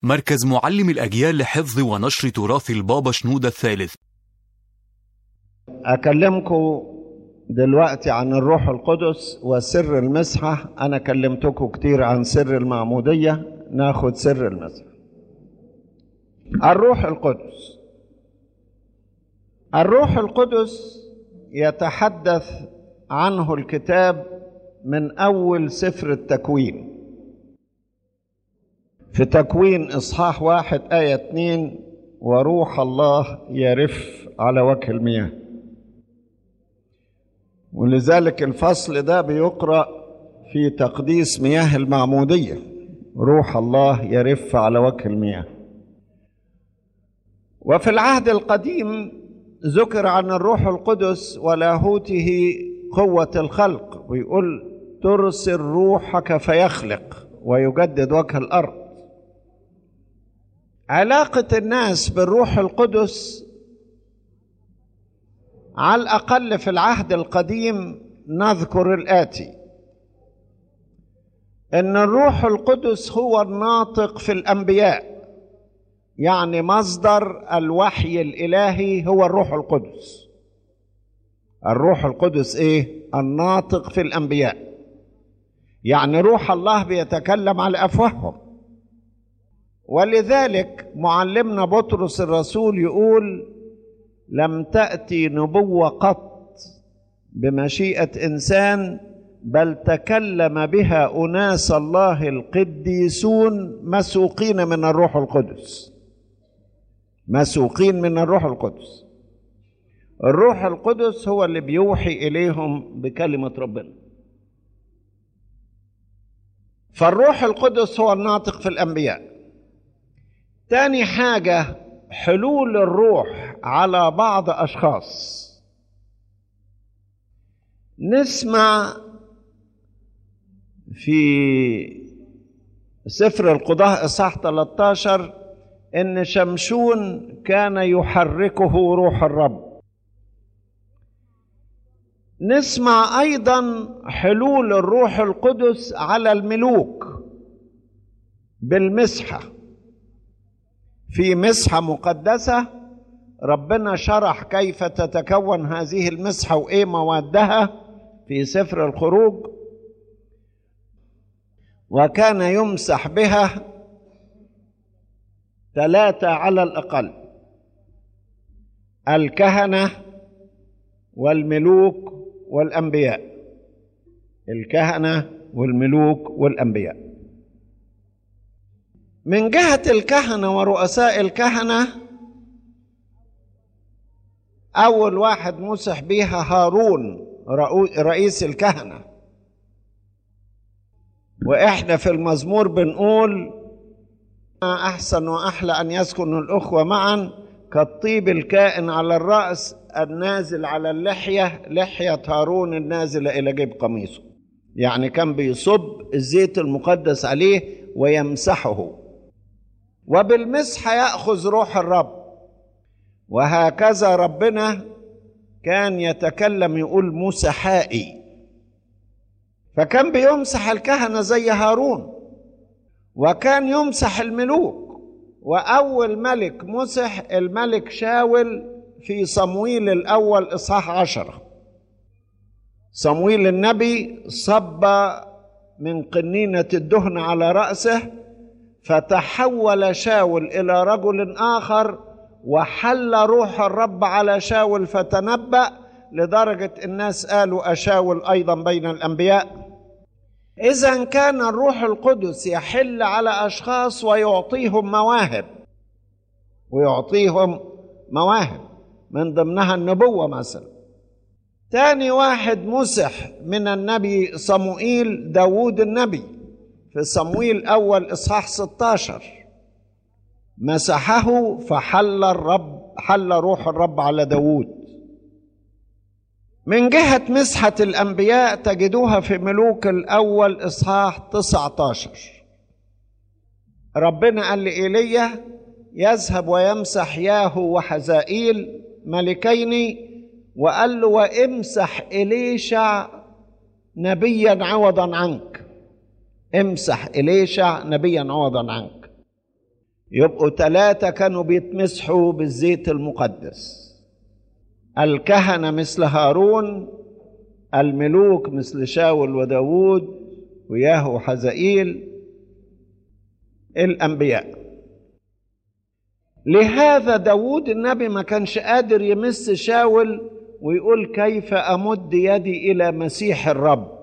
مركز معلم الأجيال لحفظ ونشر تراث البابا شنودة الثالث أكلمكم دلوقتي عن الروح القدس وسر المسحة أنا كلمتكم كتير عن سر المعمودية ناخد سر المسحة الروح القدس الروح القدس يتحدث عنه الكتاب من أول سفر التكوين في تكوين إصحاح واحد آية اتنين وروح الله يرف على وجه المياه ولذلك الفصل ده بيقرأ في تقديس مياه المعمودية روح الله يرف على وجه المياه وفي العهد القديم ذكر عن الروح القدس ولاهوته قوة الخلق ويقول ترسل روحك فيخلق ويجدد وجه الأرض علاقة الناس بالروح القدس على الأقل في العهد القديم نذكر الآتي إن الروح القدس هو الناطق في الأنبياء يعني مصدر الوحي الإلهي هو الروح القدس الروح القدس إيه؟ الناطق في الأنبياء يعني روح الله بيتكلم على أفواههم ولذلك معلمنا بطرس الرسول يقول لم تأتي نبوة قط بمشيئة إنسان بل تكلم بها أناس الله القديسون مسوقين من الروح القدس مسوقين من الروح القدس الروح القدس هو اللي بيوحي إليهم بكلمة ربنا فالروح القدس هو الناطق في الأنبياء تاني حاجة حلول الروح على بعض أشخاص نسمع في سفر القضاء إصحاح 13 إن شمشون كان يحركه روح الرب نسمع أيضا حلول الروح القدس على الملوك بالمسحه في مسحة مقدسة ربنا شرح كيف تتكون هذه المسحة وإيه موادها في سفر الخروج وكان يمسح بها ثلاثة على الأقل الكهنة والملوك والأنبياء الكهنة والملوك والأنبياء من جهة الكهنة ورؤساء الكهنة أول واحد مسح بيها هارون رئيس الكهنة وإحنا في المزمور بنقول أحسن وأحلى أن يسكن الأخوة معا كالطيب الكائن على الرأس النازل على اللحية لحية هارون النازلة إلى جيب قميصه يعني كان بيصب الزيت المقدس عليه ويمسحه وبالمسح ياخذ روح الرب وهكذا ربنا كان يتكلم يقول مسحائي فكان بيمسح الكهنه زي هارون وكان يمسح الملوك واول ملك مسح الملك شاول في صمويل الاول اصحاح عشره صمويل النبي صب من قنينه الدهن على راسه فتحول شاول الى رجل اخر وحل روح الرب على شاول فتنبأ لدرجة الناس قالوا أشاول أيضا بين الأنبياء إذا كان الروح القدس يحل على أشخاص ويعطيهم مواهب ويعطيهم مواهب من ضمنها النبوة مثلا تاني واحد مسح من النبي صموئيل داود النبي في صمويل أول إصحاح 16 مسحه فحل الرب حل روح الرب على داود من جهة مسحة الأنبياء تجدوها في ملوك الأول إصحاح 19 ربنا قال لإيليا يذهب ويمسح ياهو وحزائيل ملكين وقال له وامسح إليشع نبيا عوضا عنك امسح إليشع نبيا عوضا عنك يبقوا ثلاثة كانوا بيتمسحوا بالزيت المقدس الكهنة مثل هارون الملوك مثل شاول وداود وياهو وحزائيل الأنبياء لهذا داود النبي ما كانش قادر يمس شاول ويقول كيف أمد يدي إلى مسيح الرب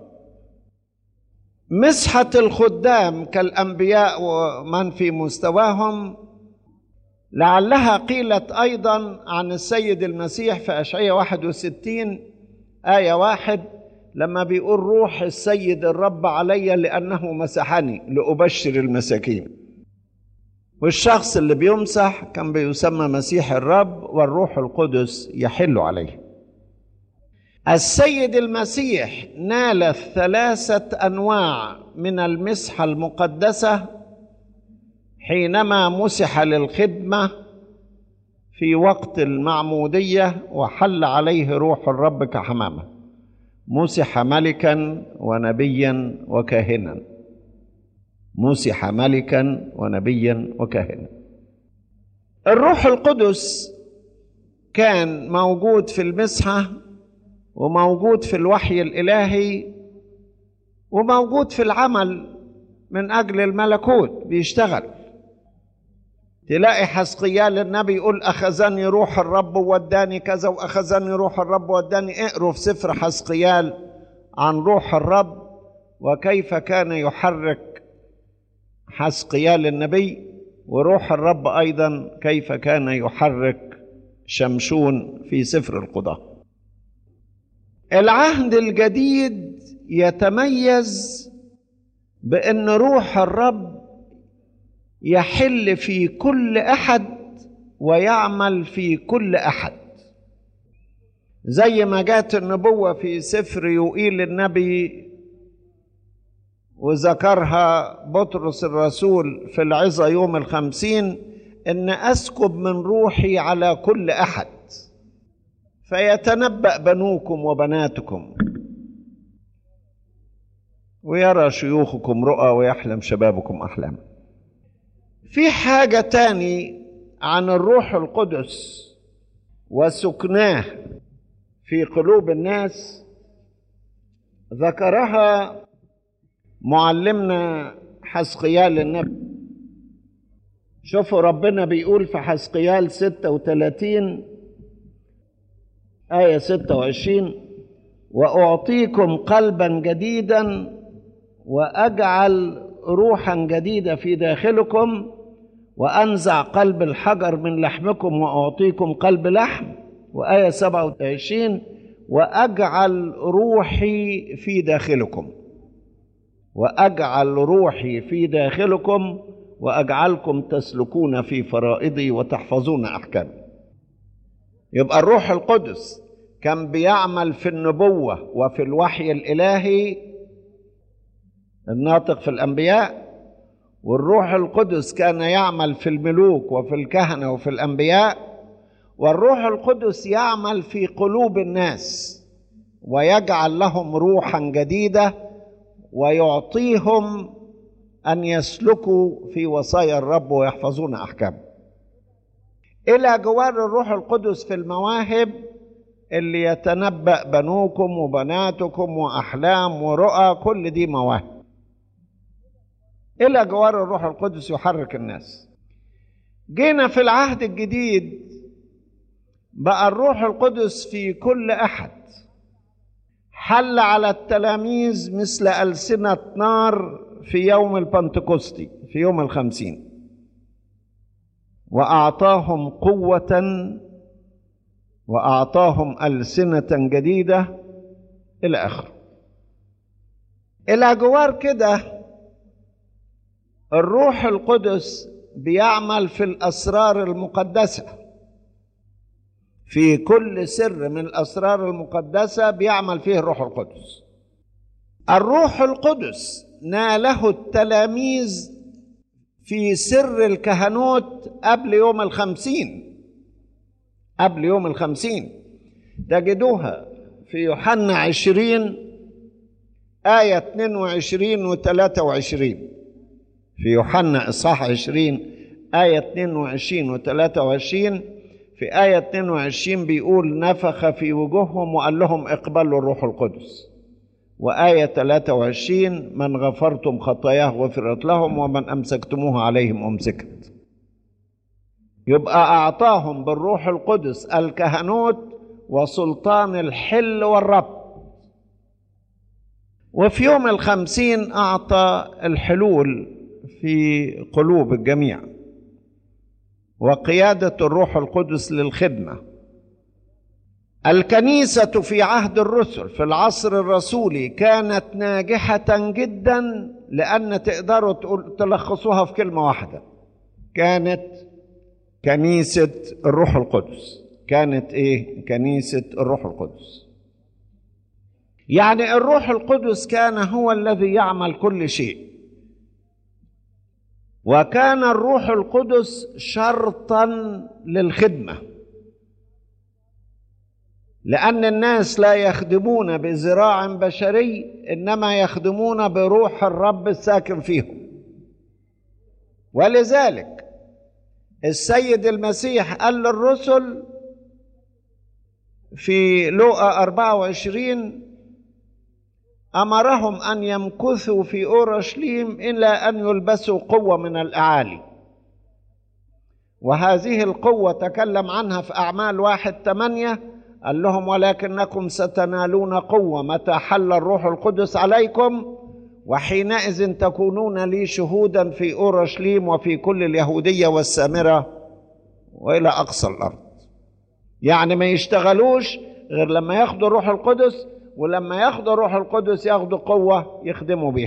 مسحة الخدام كالأنبياء ومن في مستواهم لعلها قيلت أيضا عن السيد المسيح في أشعية 61 آية واحد لما بيقول روح السيد الرب علي لأنه مسحني لأبشر المساكين والشخص اللي بيمسح كان بيسمى مسيح الرب والروح القدس يحل عليه السيد المسيح نال ثلاثة أنواع من المسحة المقدسة حينما مسح للخدمة في وقت المعمودية وحل عليه روح الرب كحمامة مسح ملكا ونبيا وكاهنا مسح ملكا ونبيا وكاهنا الروح القدس كان موجود في المسحه وموجود في الوحي الالهي وموجود في العمل من اجل الملكوت بيشتغل تلاقي حسقيال النبي يقول اخذني روح الرب ووداني كذا واخذني روح الرب ووداني اقروا في سفر حسقيال عن روح الرب وكيف كان يحرك حسقيال النبي وروح الرب ايضا كيف كان يحرك شمشون في سفر القضاه العهد الجديد يتميز بان روح الرب يحل في كل احد ويعمل في كل احد زي ما جاءت النبوه في سفر يوئيل النبي وذكرها بطرس الرسول في العظة يوم الخمسين ان اسكب من روحي على كل احد فيتنبأ بنوكم وبناتكم ويرى شيوخكم رؤى ويحلم شبابكم أحلام في حاجة تاني عن الروح القدس وسكناه في قلوب الناس ذكرها معلمنا حسقيال النبي شوفوا ربنا بيقول في حسقيال 36 آية 26 وأعطيكم قلبا جديدا وأجعل روحا جديدة في داخلكم وأنزع قلب الحجر من لحمكم وأعطيكم قلب لحم وآية 27 وأجعل روحي في داخلكم وأجعل روحي في داخلكم وأجعلكم تسلكون في فرائضي وتحفظون أحكامي يبقى الروح القدس كان بيعمل في النبوة وفي الوحي الإلهي الناطق في الأنبياء والروح القدس كان يعمل في الملوك وفي الكهنة وفي الأنبياء والروح القدس يعمل في قلوب الناس ويجعل لهم روحا جديدة ويعطيهم أن يسلكوا في وصايا الرب ويحفظون أحكامه الى جوار الروح القدس في المواهب اللي يتنبأ بنوكم وبناتكم واحلام ورؤى كل دي مواهب الى جوار الروح القدس يحرك الناس جينا في العهد الجديد بقى الروح القدس في كل احد حل على التلاميذ مثل ألسنة نار في يوم البنتكوستي في يوم الخمسين واعطاهم قوه واعطاهم السنه جديده الى اخره الى جوار كده الروح القدس بيعمل في الاسرار المقدسه في كل سر من الاسرار المقدسه بيعمل فيه الروح القدس الروح القدس ناله التلاميذ في سر الكهنوت قبل يوم الخمسين قبل يوم الخمسين تجدوها في يوحنا عشرين آية 22 و 23 في يوحنا إصحاح 20 آية 22 و 23 في آية 22 بيقول نفخ في وجوههم وقال لهم اقبلوا الروح القدس وآية 23 من غفرتم خطاياه غفرت لهم ومن أمسكتموها عليهم أمسكت يبقى أعطاهم بالروح القدس الكهنوت وسلطان الحل والرب وفي يوم الخمسين أعطى الحلول في قلوب الجميع وقيادة الروح القدس للخدمة الكنيسة في عهد الرسل في العصر الرسولي كانت ناجحة جدا لأن تقدروا تقول تلخصوها في كلمة واحدة كانت كنيسة الروح القدس كانت ايه كنيسة الروح القدس يعني الروح القدس كان هو الذي يعمل كل شيء وكان الروح القدس شرطا للخدمه لان الناس لا يخدمون بذراع بشري انما يخدمون بروح الرب الساكن فيهم ولذلك السيد المسيح قال للرسل في لوقا 24 امرهم ان يمكثوا في اورشليم الا ان يلبسوا قوه من الاعالي وهذه القوه تكلم عنها في اعمال واحد ثمانيه قال لهم ولكنكم ستنالون قوه متى حل الروح القدس عليكم وحينئذ تكونون لي شهودا في اورشليم وفي كل اليهوديه والسامره والى اقصى الارض يعني ما يشتغلوش غير لما ياخدوا الروح القدس ولما ياخدوا الروح القدس ياخدوا قوة يخدموا بيها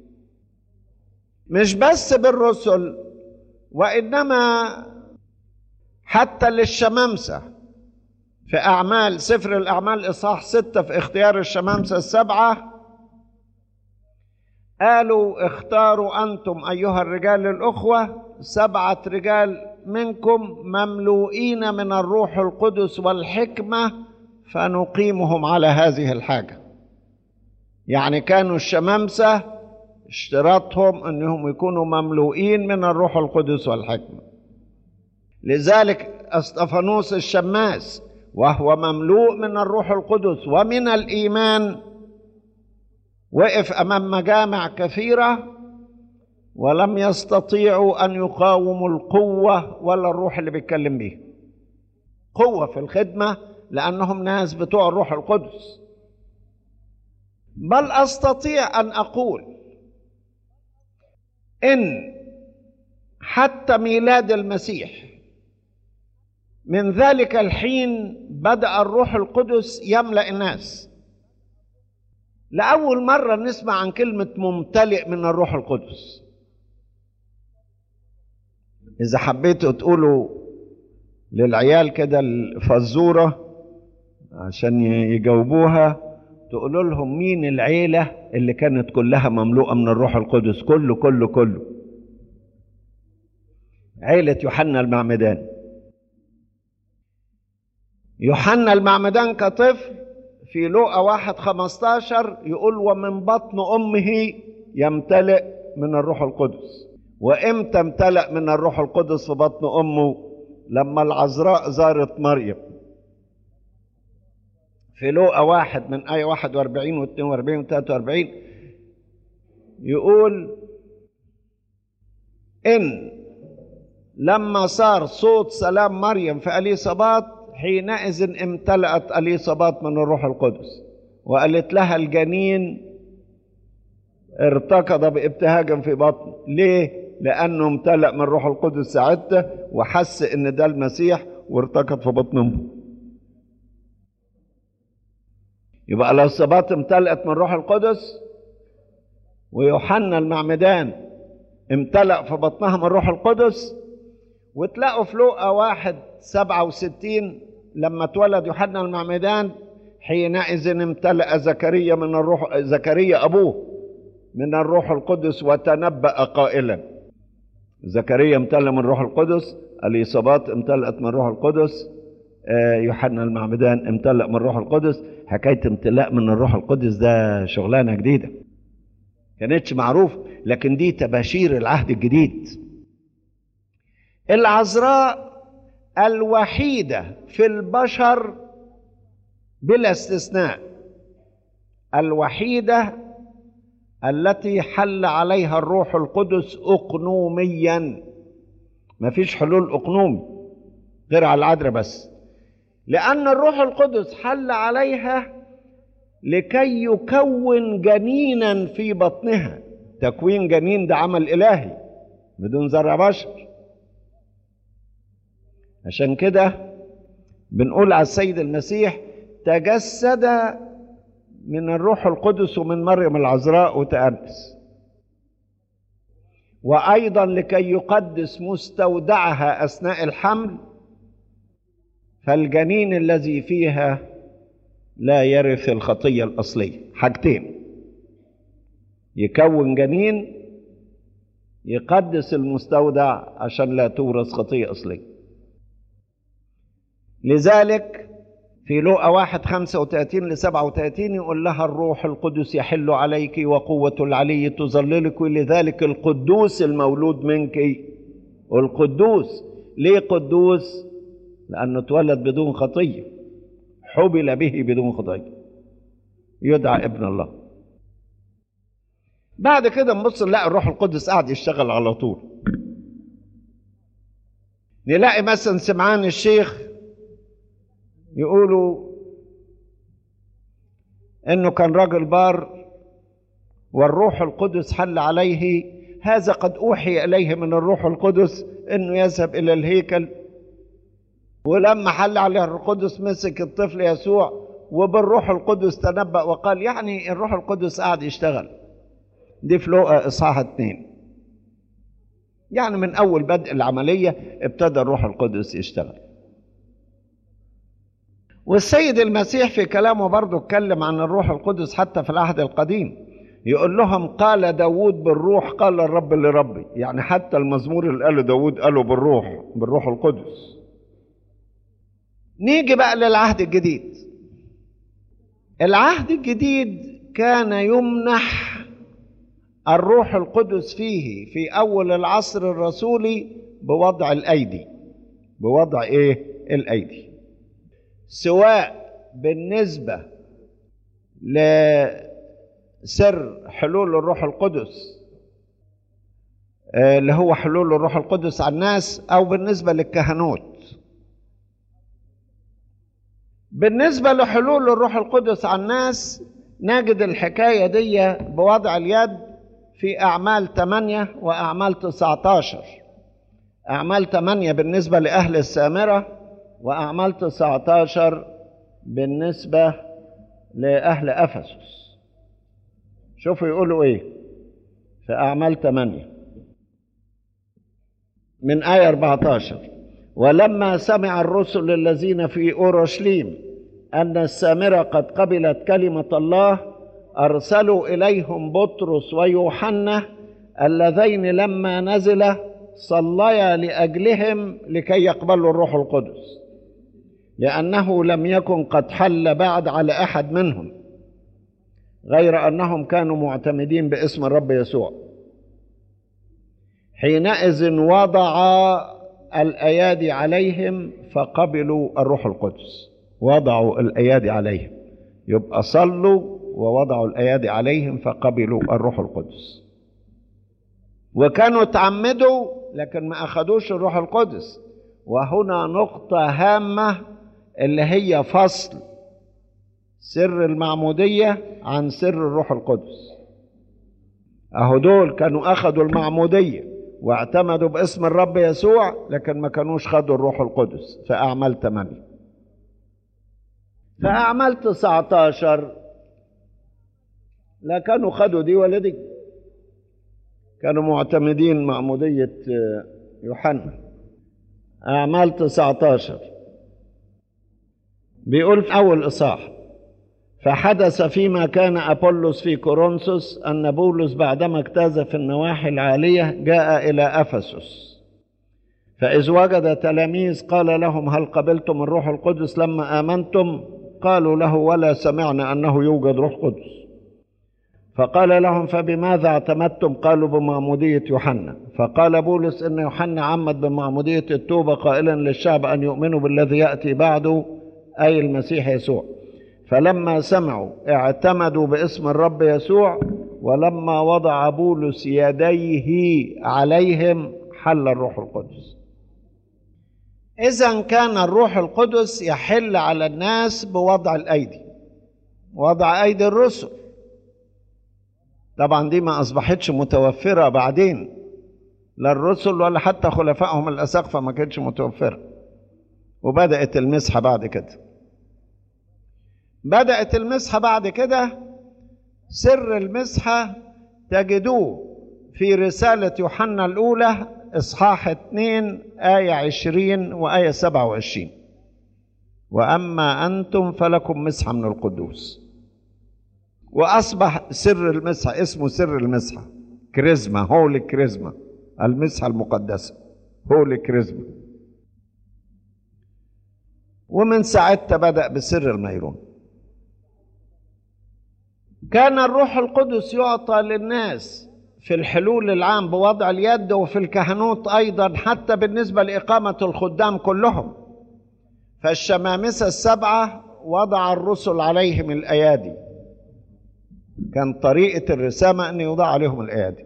مش بس بالرسل وإنما حتى للشمامسة في أعمال سفر الأعمال إصحاح ستة في اختيار الشمامسة السبعة قالوا اختاروا أنتم أيها الرجال الأخوة سبعة رجال منكم مملوئين من الروح القدس والحكمة فنقيمهم على هذه الحاجة يعني كانوا الشمامسة اشتراطهم أنهم يكونوا مملوئين من الروح القدس والحكمة لذلك أسطفانوس الشماس وهو مملوء من الروح القدس ومن الإيمان وقف أمام مجامع كثيرة ولم يستطيعوا أن يقاوموا القوة ولا الروح اللي بيتكلم بيه قوة في الخدمة لأنهم ناس بتوع الروح القدس بل أستطيع أن أقول إن حتى ميلاد المسيح من ذلك الحين بدأ الروح القدس يملأ الناس لأول مرة نسمع عن كلمة ممتلئ من الروح القدس إذا حبيتوا تقولوا للعيال كده الفزورة عشان يجاوبوها تقولوا لهم مين العيلة اللي كانت كلها مملوءة من الروح القدس كله كله كله عيلة يوحنا المعمدان يوحنا المعمدان كطفل في لوقا واحد خمستاشر يقول ومن بطن أمه يمتلئ من الروح القدس وإمتى امتلأ من الروح القدس في بطن أمه لما العذراء زارت مريم في لوقا واحد من آية واحد واربعين واثنين واربعين وثلاثة واربعين يقول إن لما صار صوت سلام مريم في أليصابات حينئذ امتلأت أليصابات من الروح القدس وقالت لها الجنين ارتكض بابتهاج في بطنه ليه؟ لأنه امتلأ من الروح القدس ساعتها وحس إن ده المسيح وارتكض في بطن أمه يبقى الأصابات امتلأت من الروح القدس ويوحنا المعمدان امتلأ في بطنها من الروح القدس وتلاقوا في لوقا واحد سبعة وستين لما اتولد يوحنا المعمدان حينئذ امتلأ زكريا من الروح زكريا أبوه من الروح القدس وتنبأ قائلا زكريا امتلأ من الروح القدس اليصابات امتلأت من الروح القدس يوحنا المعمدان امتلأ من الروح القدس حكاية امتلاء من الروح القدس ده شغلانة جديدة كانتش معروف لكن دي تباشير العهد الجديد العذراء الوحيده في البشر بلا استثناء الوحيده التي حل عليها الروح القدس اقنوميا ما فيش حلول اقنومي غير على العذراء بس لان الروح القدس حل عليها لكي يكون جنينا في بطنها تكوين جنين ده عمل الهي بدون زرع بشر عشان كده بنقول على السيد المسيح تجسد من الروح القدس ومن مريم العذراء وتأنس وأيضا لكي يقدس مستودعها أثناء الحمل فالجنين الذي فيها لا يرث الخطية الأصلية حاجتين يكون جنين يقدس المستودع عشان لا تورث خطية أصلية لذلك في لوقا واحد خمسة وتلاتين لسبعة وتلاتين يقول لها الروح القدس يحل عليك وقوة العلي تظللك ولذلك القدوس المولود منك والقدوس ليه قدوس لأنه اتولد بدون خطية حبل به بدون خطية يدعى ابن الله بعد كده نبص نلاقي الروح القدس قاعد يشتغل على طول نلاقي مثلا سمعان الشيخ يقولوا انه كان راجل بار والروح القدس حل عليه هذا قد اوحي اليه من الروح القدس انه يذهب الى الهيكل ولما حل عليه الروح القدس مسك الطفل يسوع وبالروح القدس تنبأ وقال يعني الروح القدس قاعد يشتغل دي في لوقا اصحاح اتنين يعني من اول بدء العمليه ابتدى الروح القدس يشتغل والسيد المسيح في كلامه برضه اتكلم عن الروح القدس حتى في العهد القديم يقول لهم قال داود بالروح قال الرب لربي يعني حتى المزمور اللي قاله داود قاله بالروح بالروح القدس نيجي بقى للعهد الجديد العهد الجديد كان يمنح الروح القدس فيه في اول العصر الرسولي بوضع الايدي بوضع ايه الايدي سواء بالنسبه لسر حلول الروح القدس اللي هو حلول الروح القدس على الناس او بالنسبه للكهنوت بالنسبه لحلول الروح القدس على الناس نجد الحكايه دي بوضع اليد في أعمال 8 وأعمال 19 أعمال 8 بالنسبة لأهل السامرة وأعمال 19 بالنسبة لأهل أفسس شوفوا يقولوا إيه في أعمال 8 من آية 14 ولما سمع الرسل الذين في أورشليم أن السامرة قد قبلت كلمة الله ارسلوا اليهم بطرس ويوحنا اللذين لما نزل صليا لاجلهم لكي يقبلوا الروح القدس لانه لم يكن قد حل بعد على احد منهم غير انهم كانوا معتمدين باسم الرب يسوع حينئذ وضع الايادي عليهم فقبلوا الروح القدس وضعوا الايادي عليهم يبقى صلوا ووضعوا الايادي عليهم فقبلوا الروح القدس وكانوا تعمدوا لكن ما اخذوش الروح القدس وهنا نقطه هامه اللي هي فصل سر المعموديه عن سر الروح القدس اهو دول كانوا اخذوا المعموديه واعتمدوا باسم الرب يسوع لكن ما كانوش خدوا الروح القدس في اعمال 8 في اعمال 19 لا كانوا خدوا دي ولا دي كانوا معتمدين معمودية يوحنا أعمال 19 بيقول في أول إصحاح فحدث فيما كان أبولس في كورنثوس أن بولس بعدما اجتاز في النواحي العالية جاء إلى أفسس فإذ وجد تلاميذ قال لهم هل قبلتم الروح القدس لما آمنتم قالوا له ولا سمعنا أنه يوجد روح قدس فقال لهم فبماذا اعتمدتم قالوا بمعمودية يوحنا فقال بولس إن يوحنا عمد بمعمودية التوبة قائلا للشعب أن يؤمنوا بالذي يأتي بعده أي المسيح يسوع فلما سمعوا اعتمدوا باسم الرب يسوع ولما وضع بولس يديه عليهم حل الروح القدس إذا كان الروح القدس يحل على الناس بوضع الأيدي وضع أيدي الرسل طبعا دي ما أصبحتش متوفرة بعدين لا الرسل ولا حتى خلفائهم الأساقفة ما كانتش متوفرة وبدأت المسحة بعد كده بدأت المسحة بعد كده سر المسحة تجدوه في رسالة يوحنا الأولى إصحاح 2 آية 20 وآية 27 وأما أنتم فلكم مسحة من القدوس وأصبح سر المسحة اسمه سر المسحة كريزما هولي كريزما المسحة المقدسة هولي كريزما ومن ساعتها بدأ بسر الميرون كان الروح القدس يعطى للناس في الحلول العام بوضع اليد وفي الكهنوت ايضا حتى بالنسبه لاقامه الخدام كلهم فالشمامسه السبعه وضع الرسل عليهم الايادي كان طريقه الرسامه ان يوضع عليهم الايادي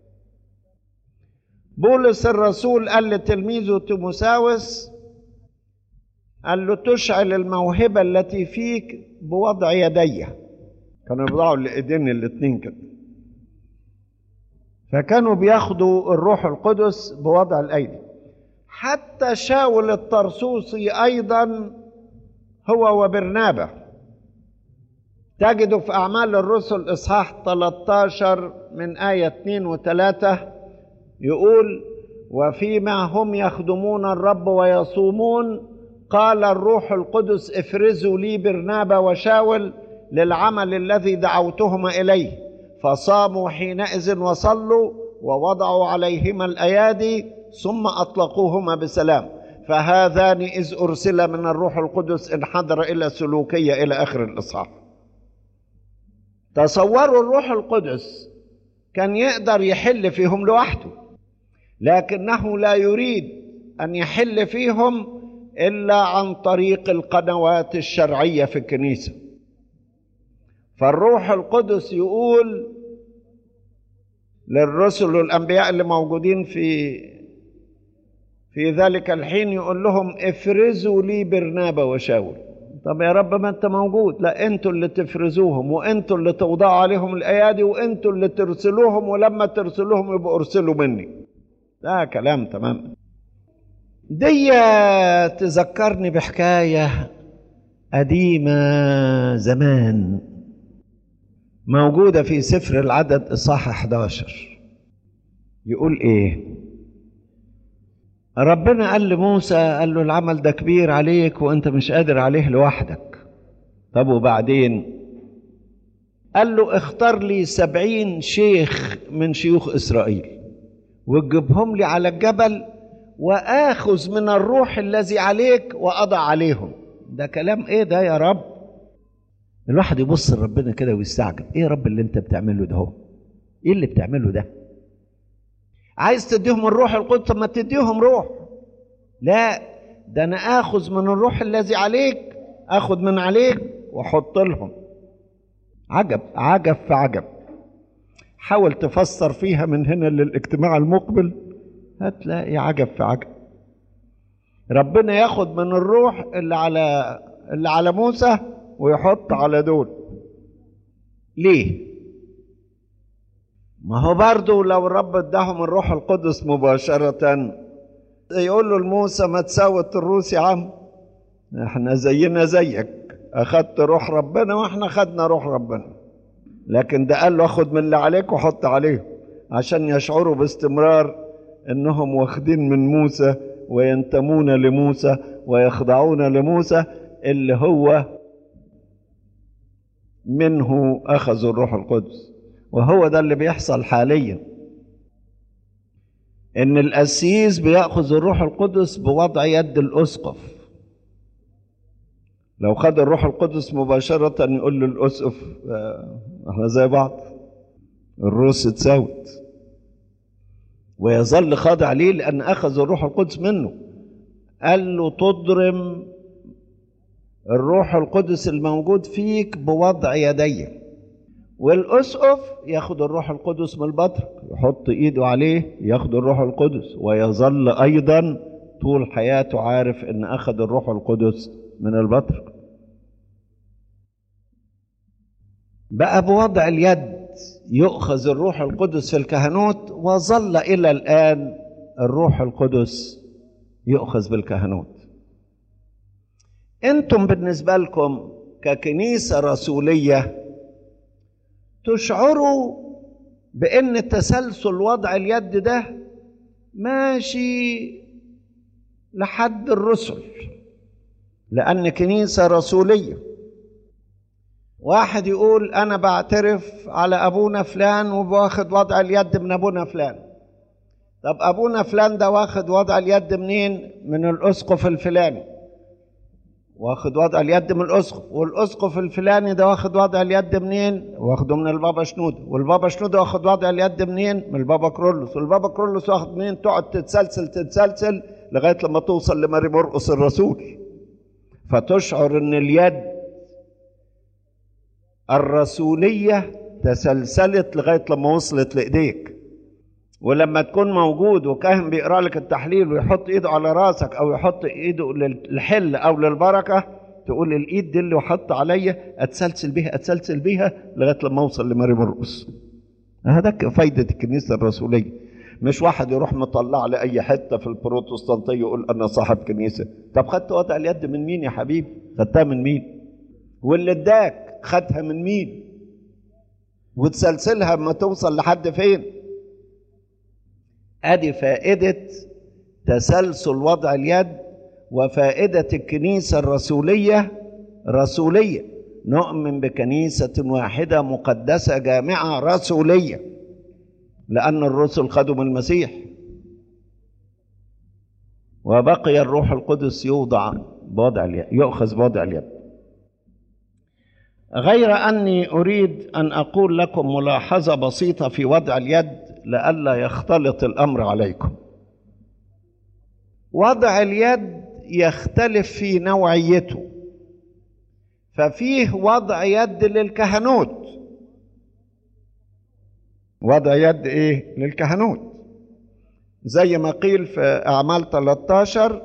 بولس الرسول قال لتلميذه تيموساوس قال له تشعل الموهبه التي فيك بوضع يدي كانوا يوضعوا الايدين الاثنين كده فكانوا بياخدوا الروح القدس بوضع الايدي حتى شاول الطرسوسي ايضا هو وبرنابا تجد في اعمال الرسل اصحاح 13 من ايه 2 و3 يقول وفيما هم يخدمون الرب ويصومون قال الروح القدس افرزوا لي برنابا وشاول للعمل الذي دعوتهما اليه فصاموا حينئذ وصلوا ووضعوا عليهما الايادي ثم اطلقوهما بسلام فهذان اذ ارسل من الروح القدس انحدر الى سلوكيه الى اخر الاصحاح تصوروا الروح القدس كان يقدر يحل فيهم لوحده لكنه لا يريد ان يحل فيهم الا عن طريق القنوات الشرعيه في الكنيسه فالروح القدس يقول للرسل والانبياء اللي موجودين في في ذلك الحين يقول لهم افرزوا لي برنابا وشاول طب يا رب ما انت موجود لا انتوا اللي تفرزوهم وانتوا اللي توضعوا عليهم الايادي وانتوا اللي ترسلوهم ولما ترسلوهم يبقوا ارسلوا مني ده كلام تمام دي تذكرني بحكايه قديمه زمان موجودة في سفر العدد إصحاح 11 يقول إيه ربنا قال لموسى قال له العمل ده كبير عليك وانت مش قادر عليه لوحدك طب وبعدين قال له اختار لي سبعين شيخ من شيوخ إسرائيل وتجيبهم لي على الجبل وآخذ من الروح الذي عليك وأضع عليهم ده كلام ايه ده يا رب الواحد يبص لربنا كده ويستعجب ايه يا رب اللي انت بتعمله ده هو ايه اللي بتعمله ده عايز تديهم الروح القدس طب ما تديهم روح لا ده انا اخذ من الروح الذي عليك اخذ من عليك واحط لهم عجب عجب في عجب حاول تفسر فيها من هنا للاجتماع المقبل هتلاقي عجب في عجب ربنا ياخد من الروح اللي على اللي على موسى ويحط على دول ليه ما هو برضه لو الرب اداهم الروح القدس مباشرة يقول له لموسى ما تساوت الروس يا عم احنا زينا زيك اخدت روح ربنا واحنا خدنا روح ربنا لكن ده قال له اخد من اللي عليك وحط عليهم عشان يشعروا باستمرار انهم واخدين من موسى وينتمون لموسى ويخضعون لموسى اللي هو منه اخذوا الروح القدس وهو ده اللي بيحصل حاليا ان القسيس بياخذ الروح القدس بوضع يد الاسقف لو خد الروح القدس مباشرة يقول للأسقف احنا زي بعض الروس اتساوت ويظل خاضع ليه لأن أخذ الروح القدس منه قال له تضرم الروح القدس الموجود فيك بوضع يدي والأسقف ياخد الروح القدس من البطرك يحط إيده عليه ياخد الروح القدس ويظل أيضا طول حياته عارف إن أخذ الروح القدس من البطرك بقى بوضع اليد يؤخذ الروح القدس في الكهنوت وظل إلى الآن الروح القدس يؤخذ بالكهنوت انتم بالنسبه لكم ككنيسه رسوليه تشعروا بان تسلسل وضع اليد ده ماشي لحد الرسل لان كنيسه رسوليه واحد يقول انا بعترف على ابونا فلان وباخد وضع اليد من ابونا فلان طب ابونا فلان ده واخد وضع اليد منين من الاسقف الفلاني واخد وضع اليد من الاسقف والاسقف الفلاني ده واخد وضع اليد منين واخده من البابا شنودة والبابا شنودة واخد وضع اليد منين من البابا كرولوس والبابا كرولوس واخد منين تقعد تتسلسل تتسلسل لغايه لما توصل لماري مرقس الرسول فتشعر ان اليد الرسوليه تسلسلت لغايه لما وصلت لايديك ولما تكون موجود وكاهن بيقرا لك التحليل ويحط ايده على راسك او يحط ايده للحل او للبركه تقول الايد دي اللي وحط عليا اتسلسل بيها اتسلسل بيها لغايه لما اوصل لماري مرقس هذا فايده الكنيسه الرسوليه مش واحد يروح مطلع لي اي حته في البروتستانتيه يقول انا صاحب كنيسه طب خدت وضع اليد من مين يا حبيبي خدتها من مين واللي اداك خدها من مين وتسلسلها اما توصل لحد فين ادي فائده تسلسل وضع اليد وفائده الكنيسه الرسوليه رسوليه نؤمن بكنيسه واحده مقدسه جامعه رسوليه لان الرسل خدوا من المسيح وبقي الروح القدس يوضع بوضع اليد يؤخذ بوضع اليد غير اني اريد ان اقول لكم ملاحظه بسيطه في وضع اليد لئلا يختلط الامر عليكم وضع اليد يختلف في نوعيته ففيه وضع يد للكهنوت وضع يد ايه للكهنوت زي ما قيل في اعمال 13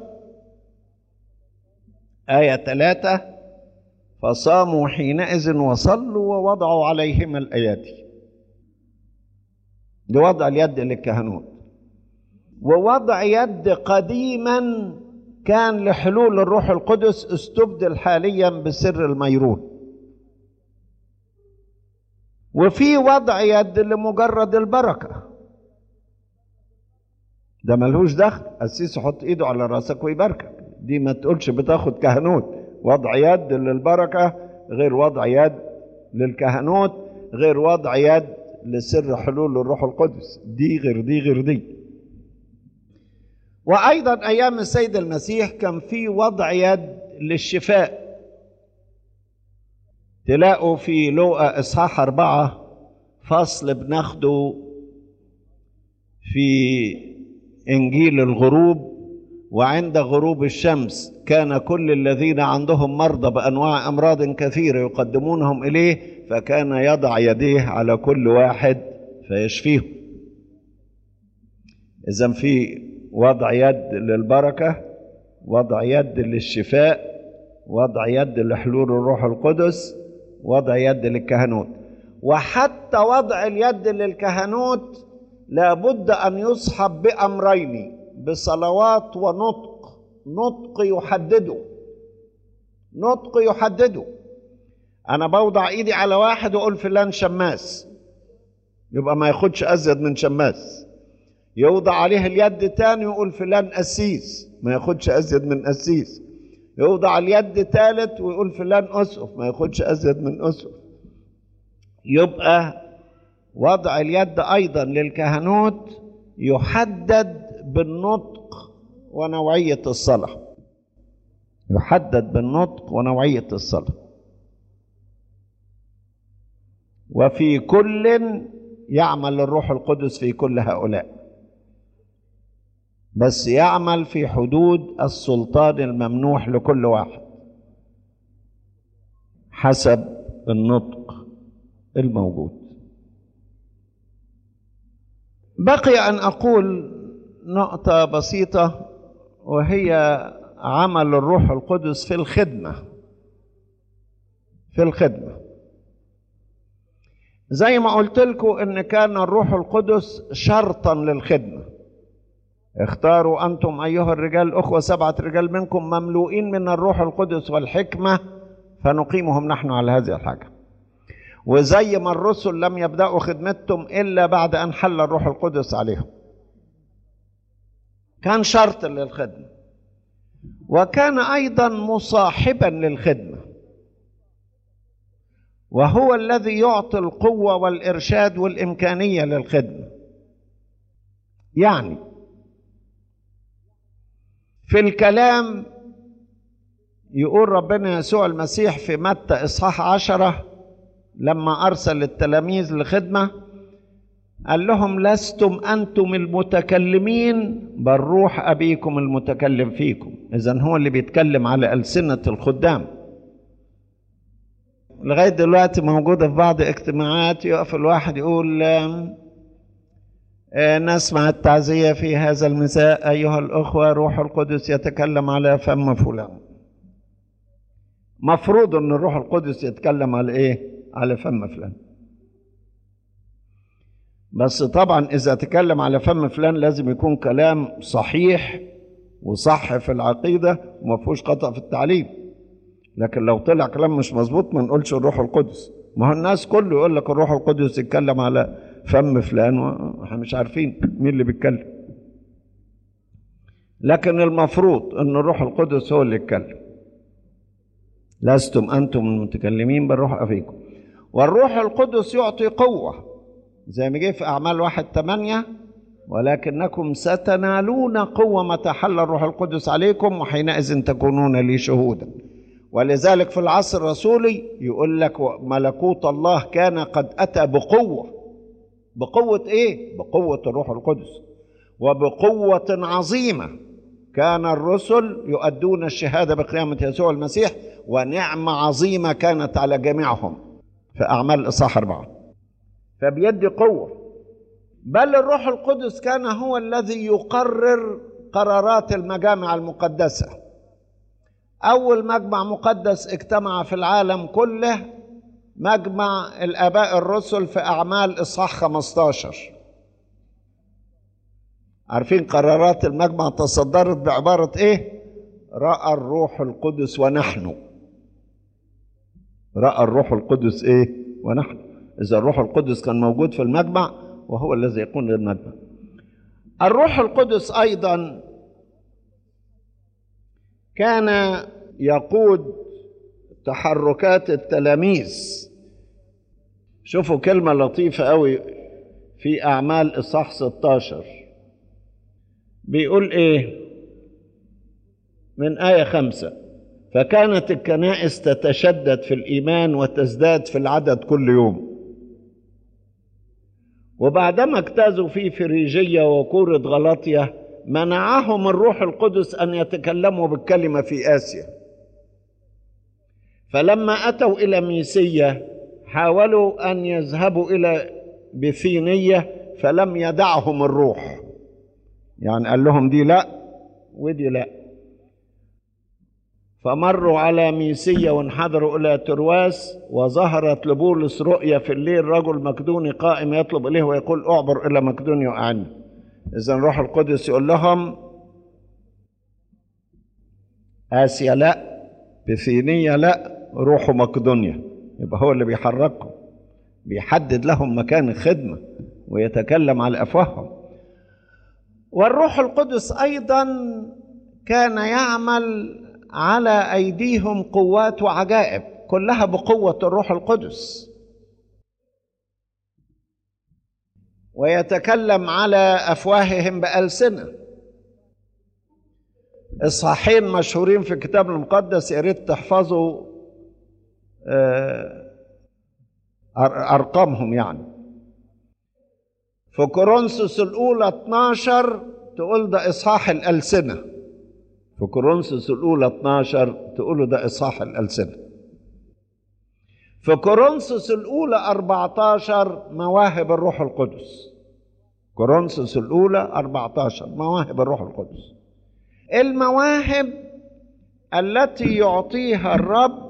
آية 3 فصاموا حينئذ وصلوا ووضعوا عليهما الأيادي لوضع اليد للكهنوت ووضع يد قديما كان لحلول الروح القدس استبدل حاليا بسر الميرون وفي وضع يد لمجرد البركة ده ملهوش دخل قسيس يحط ايده على راسك ويباركك دي ما تقولش بتاخد كهنوت وضع يد للبركة غير وضع يد للكهنوت غير وضع يد لسر حلول الروح القدس دي غير دي غير دي وأيضا أيام السيد المسيح كان في وضع يد للشفاء تلاقوا في لوقا إصحاح أربعة فصل بناخده في إنجيل الغروب وعند غروب الشمس كان كل الذين عندهم مرضى بانواع امراض كثيره يقدمونهم اليه فكان يضع يديه على كل واحد فيشفيهم اذا في وضع يد للبركه وضع يد للشفاء وضع يد لحلول الروح القدس وضع يد للكهنوت وحتى وضع اليد للكهنوت لابد ان يصحب بامرين بصلوات ونطق نطق يحدده نطق يحدده انا بوضع ايدي على واحد واقول فلان شماس يبقى ما ياخدش ازيد من شماس يوضع عليه اليد تاني ويقول فلان قسيس ما ياخدش ازيد من قسيس يوضع اليد تالت ويقول فلان اسقف ما ياخدش ازيد من اسقف يبقى وضع اليد ايضا للكهنوت يحدد بالنطق ونوعية الصلاة يحدد بالنطق ونوعية الصلاة وفي كل يعمل الروح القدس في كل هؤلاء بس يعمل في حدود السلطان الممنوح لكل واحد حسب النطق الموجود بقي ان اقول نقطه بسيطه وهي عمل الروح القدس في الخدمه في الخدمه زي ما قلت لكم ان كان الروح القدس شرطا للخدمه اختاروا انتم ايها الرجال اخوه سبعه رجال منكم مملوئين من الروح القدس والحكمه فنقيمهم نحن على هذه الحاجه وزي ما الرسل لم يبداوا خدمتهم الا بعد ان حل الروح القدس عليهم كان شرط للخدمه وكان ايضا مصاحبا للخدمه وهو الذي يعطي القوه والارشاد والامكانيه للخدمه يعني في الكلام يقول ربنا يسوع المسيح في متى إصحاح عشرة لما أرسل التلاميذ لخدمة قال لهم لستم أنتم المتكلمين بل روح أبيكم المتكلم فيكم إذا هو اللي بيتكلم على ألسنة الخدام لغاية دلوقتي موجودة في بعض اجتماعات يقف الواحد يقول نسمع التعزية في هذا المساء أيها الأخوة روح القدس يتكلم على فم فلان مفروض أن الروح القدس يتكلم على إيه؟ على فم فلان بس طبعا إذا تكلم على فم فلان لازم يكون كلام صحيح وصح في العقيدة وما فيهوش خطأ في التعليم لكن لو طلع كلام مش مظبوط ما نقولش الروح القدس ما هو الناس كله يقول لك الروح القدس يتكلم على فم فلان واحنا مش عارفين مين اللي بيتكلم لكن المفروض ان الروح القدس هو اللي يتكلم لستم انتم المتكلمين بالروح افيكم والروح القدس يعطي قوه زي ما جه في اعمال واحد ثمانية ولكنكم ستنالون قوه متى حل الروح القدس عليكم وحينئذ تكونون لي شهودا ولذلك في العصر الرسولي يقول لك ملكوت الله كان قد اتى بقوه بقوة إيه؟ بقوة الروح القدس وبقوة عظيمة كان الرسل يؤدون الشهادة بقيامة يسوع المسيح ونعمة عظيمة كانت على جميعهم في أعمال إصحاح أربعة فبيدي قوة بل الروح القدس كان هو الذي يقرر قرارات المجامع المقدسة أول مجمع مقدس اجتمع في العالم كله مجمع الآباء الرسل في أعمال إصحاح 15 عارفين قرارات المجمع تصدرت بعبارة إيه؟ رأى الروح القدس ونحن رأى الروح القدس إيه؟ ونحن إذا الروح القدس كان موجود في المجمع وهو الذي يكون للمجمع الروح القدس أيضا كان يقود تحركات التلاميذ شوفوا كلمة لطيفة قوي في أعمال إصحاح 16 بيقول إيه من آية خمسة فكانت الكنائس تتشدد في الإيمان وتزداد في العدد كل يوم وبعدما اجتازوا في فريجية وكورة غلطية منعهم الروح القدس أن يتكلموا بالكلمة في آسيا فلما أتوا إلى ميسية حاولوا أن يذهبوا إلى بثينية فلم يدعهم الروح يعني قال لهم دي لا ودي لا فمروا على ميسية وانحدروا إلى ترواس وظهرت لبولس رؤيا في الليل رجل مكدوني قائم يطلب إليه ويقول أعبر إلى مكدونيا وأعني إذا الروح القدس يقول لهم آسيا لا بثينية لا روحوا مقدونيا يبقى هو اللي بيحركهم بيحدد لهم مكان الخدمة ويتكلم على أفواههم والروح القدس أيضا كان يعمل على أيديهم قوات وعجائب كلها بقوة الروح القدس ويتكلم على أفواههم بألسنة إصحاحين مشهورين في الكتاب المقدس يا ريت تحفظوا أرقامهم يعني في كورنثوس الأولى 12 تقول ده إصحاح الألسنة في كورنثوس الأولى 12 تقول ده إصحاح الألسنة في كورنثوس الأولى 14 مواهب الروح القدس كورنثوس الأولى 14 مواهب الروح القدس المواهب التي يعطيها الرب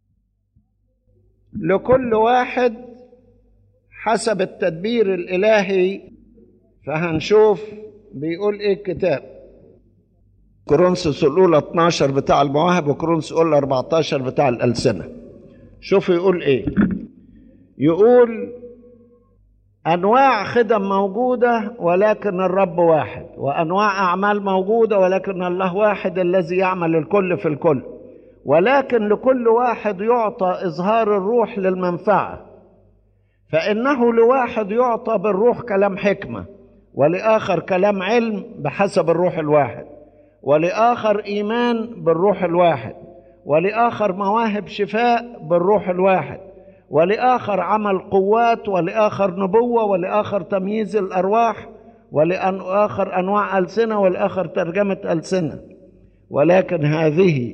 لكل واحد حسب التدبير الإلهي فهنشوف بيقول إيه الكتاب كورنثوس الأولى 12 بتاع المواهب وكورنثوس الأولى 14 بتاع الألسنة شوفوا يقول إيه يقول أنواع خدم موجودة ولكن الرب واحد وأنواع أعمال موجودة ولكن الله واحد الذي يعمل الكل في الكل ولكن لكل واحد يعطى إظهار الروح للمنفعة فإنه لواحد يعطى بالروح كلام حكمة ولآخر كلام علم بحسب الروح الواحد ولآخر إيمان بالروح الواحد ولآخر مواهب شفاء بالروح الواحد ولآخر عمل قوات ولآخر نبوة ولآخر تمييز الأرواح ولآخر أنواع ألسنة ولآخر ترجمة ألسنة ولكن هذه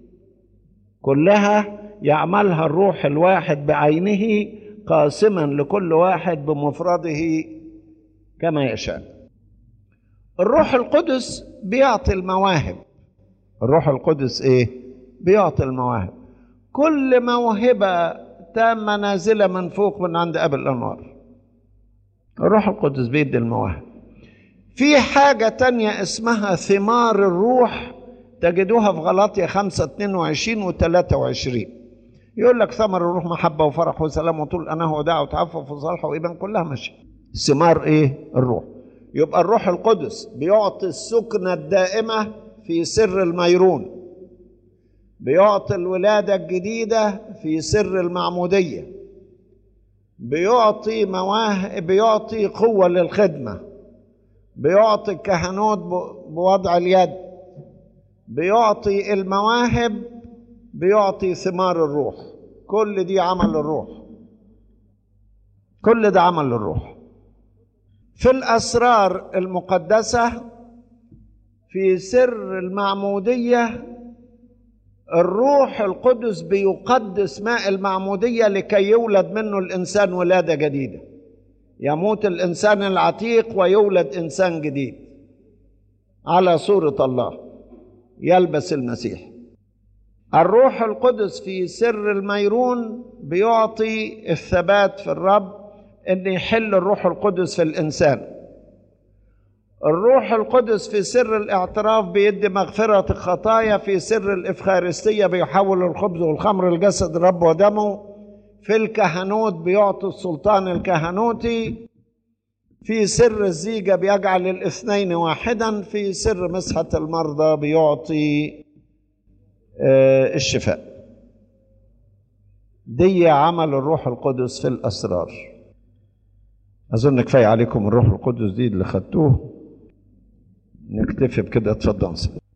كلها يعملها الروح الواحد بعينه قاسما لكل واحد بمفرده كما يشاء الروح القدس بيعطي المواهب الروح القدس ايه بيعطي المواهب كل موهبه تامه نازله من فوق من عند ابي الانوار الروح القدس بيدي المواهب في حاجة تانية اسمها ثمار الروح تجدوها في غلاطيا 5 22 و 23 يقول لك ثمر الروح محبة وفرح وسلام وطول أناه وداع وتعفف وصالح وإيمان كلها ماشية ثمار إيه؟ الروح يبقى الروح القدس بيعطي السكنة الدائمة في سر الميرون بيعطي الولادة الجديدة في سر المعمودية بيعطي مواهب بيعطي قوة للخدمة بيعطي الكهنوت بوضع اليد بيعطي المواهب بيعطي ثمار الروح كل دي عمل الروح كل ده عمل الروح في الأسرار المقدسة في سر المعمودية الروح القدس بيقدس ماء المعمودية لكي يولد منه الإنسان ولادة جديدة يموت الإنسان العتيق ويولد إنسان جديد على صورة الله يلبس المسيح الروح القدس في سر الميرون بيعطي الثبات في الرب ان يحل الروح القدس في الانسان الروح القدس في سر الاعتراف بيدي مغفرة الخطايا في سر الإفخارستية بيحول الخبز والخمر لجسد الرب ودمه في الكهنوت بيعطي السلطان الكهنوتي في سر الزيجة بيجعل الاثنين واحدا في سر مسحة المرضى بيعطي الشفاء دي عمل الروح القدس في الأسرار أظن كفاية عليكم الروح القدس دي اللي خدتوه نكتفي بكده اتفضل